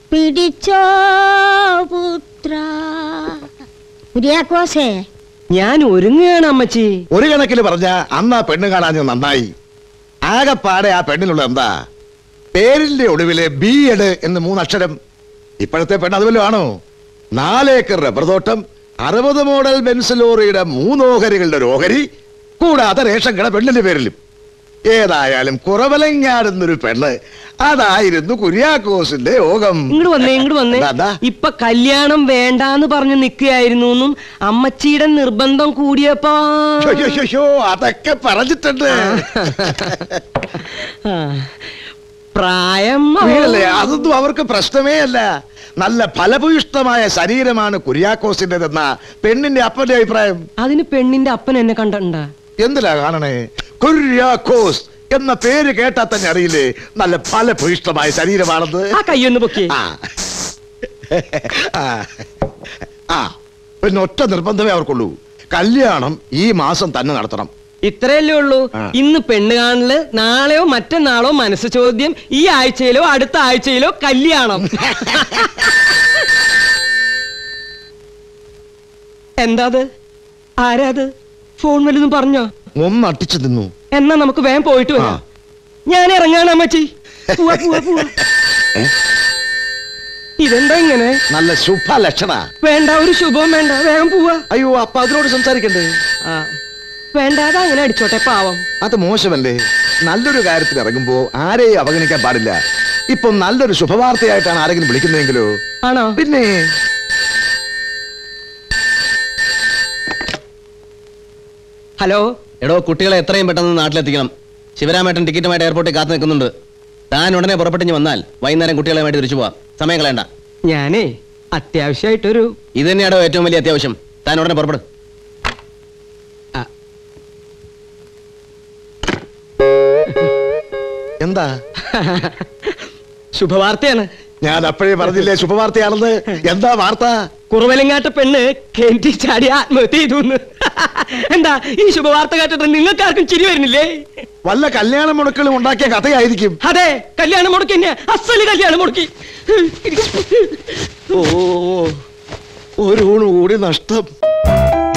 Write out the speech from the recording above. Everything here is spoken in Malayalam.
പിടിച്ചോ പുത്ര കുര്യാക്കോസേ ഞാൻ ഒരുങ്ങുകയാണ് അമ്മച്ചി ഒരു കണക്കിൽ പറഞ്ഞ അന്ന് ആ പെണ്ണ് കാണാൻ നന്നായി ആകെപ്പാടെ ആ പെണ്ണിനുള്ള എന്താ പേരിന്റെ ഒടുവില് ബി എഡ് എന്ന് മൂന്നക്ഷരം ഇപ്പോഴത്തെ പെണ്ണ് അതുവല്ലോ ആണോ നാലേക്കർ റബ്ബർ തോട്ടം അറുപത് മോഡൽ ബെൻസ് ലോറിയുടെ മൂന്നോഹരികളുടെ ഒരു ഓഹരി കൂടാതെ റേഷൻ കട പെണ്ണിന്റെ പേരിലും ഏതായാലും കുറവലങ്ങാടുന്നൊരു പെണ്ണ് അതായിരുന്നു കുര്യാക്കോസിന്റെ യോഗം ഇങ്ങോട്ട് വന്നേ ഇങ്ങോട്ട് വന്നേ എന്താ, എന്താ? ഇപ്പൊ കല്യാണം വേണ്ടാന്ന് പറഞ്ഞു നിൽക്കുകയായിരുന്നു എന്നും അമ്മച്ചിയുടെ നിർബന്ധം കൂടിയപ്പോ ഷോ, ഷോ, ഷോ, ഷോ, അതൊക്കെ പറഞ്ഞിട്ടുണ്ട് ആ. പ്രായം വീഴല്ലേ അതൊന്നും അവർക്ക് പ്രശ്നമേ അല്ല നല്ല ഫലഭൂയിഷ്ടമായ ശരീരമാണ് കുര്യാക്കോസിന്റെതെന്ന പെണ്ണിന്റെ അപ്പന്റെ അഭിപ്രായം അതിന് പെണ്ണിന്റെ അപ്പൻ എന്നെ കണ്ടിട്ടുണ്ടാ എന്തിനാ കാണണേ കുര്യാക്കോസ് എന്ന പേര് കേട്ടാ തന്നെ അറിയില്ലേ നല്ല ഫലഭൂയിഷ്ടമായ ശരീരമാണെന്ന് ആ കൈയൊന്ന് പൊക്കി ആ ആ. ആ പിന്നെ ഒറ്റ നിർബന്ധമേ അവർക്കുള്ളൂ കല്യാണം ഈ മാസം തന്നെ നടത്തണം ഇത്രയല്ലേ ഉള്ളൂ ആ. ഇന്ന് പെണ്ണ് കാണല് നാളെയോ മറ്റന്നാളോ മനസ്സ് ചോദ്യം ഈ ആഴ്ചയിലോ അടുത്ത ആഴ്ചയിലോ കല്യാണം എന്താത് ആരാത് ഫോൺ വലുതും പറഞ്ഞോ ഒന്ന് അട്ടിച്ചു നിന്നു എന്നാ നമുക്ക് വേഗം പോയിട്ട് വരാം ആ. ഞാൻ ഇറങ്ങാണ് അമ്മച്ചി പോവാ പോവാ പോവാ ഇതെന്താ ഇങ്ങനെ നല്ല ശുഭ ലക്ഷണ വേണ്ട ഒരു ശുഭവും വേണ്ട വേഗം പോവാ അയ്യോ അപ്പൊ അതിനോട് സംസാരിക്കണ്ടേ ആ വേണ്ടാതെ അങ്ങനെ അടിച്ചോട്ടെ പാവം അത് മോശമല്ലേ നല്ലൊരു കാര്യത്തിൽ ഇറങ്ങുമ്പോ ആരെയും അവഗണിക്കാൻ പാടില്ല ഇപ്പൊ നല്ലൊരു ശുഭവാർത്തയായിട്ടാണ് ആരെങ്കിലും വിളിക്കുന്നതെങ്കിലോ ആണോ പിന്നെ ഹലോ എടോ കുട്ടികളെ എത്രയും പെട്ടെന്ന് നാട്ടിലെത്തിക്കണം ശിവരാമേട്ടൻ ടിക്കറ്റുമായിട്ട് എയർപോർട്ടിൽ കാത്തു നിൽക്കുന്നുണ്ട് താൻ ഉടനെ പുറപ്പെട്ടിഞ്ഞ് വന്നാൽ വൈകുന്നേരം കുട്ടികളുമായിട്ട് തിരിച്ചു പോവാം സമയം കളയണ്ട ഞാനേ അത്യാവശ്യമായിട്ടൊരു ഇത് തന്നെയാണോ ഏറ്റവും വലിയ അത്യാവശ്യം താൻ ഉടനെ പുറപ്പെടും എന്താ ശുഭവാർത്തയാണ് ഞാൻ അപ്പോഴേ പറഞ്ഞില്ലേ ശുഭവാർത്തയാണെന്ന് എന്താ വാർത്ത കുറവലങ്ങാട്ട പെണ്ണ് കെന്റി ചാടി ആത്മഹത്യ ചെയ്തു എന്ന്. എന്താ ഈ ശുഭവാർത്ത കേട്ടിട്ട് നിങ്ങൾക്കാർക്കും ചിരി വരുന്നില്ലേ വല്ല കല്യാണ മുടക്കളും ഉണ്ടാക്കിയ കഥയായിരിക്കും അതെ കല്യാണം മുടക്കി തന്നെ അസല് കല്യാണം മുടക്കി ഓ ഒരു ഊണ് കൂടി നഷ്ടം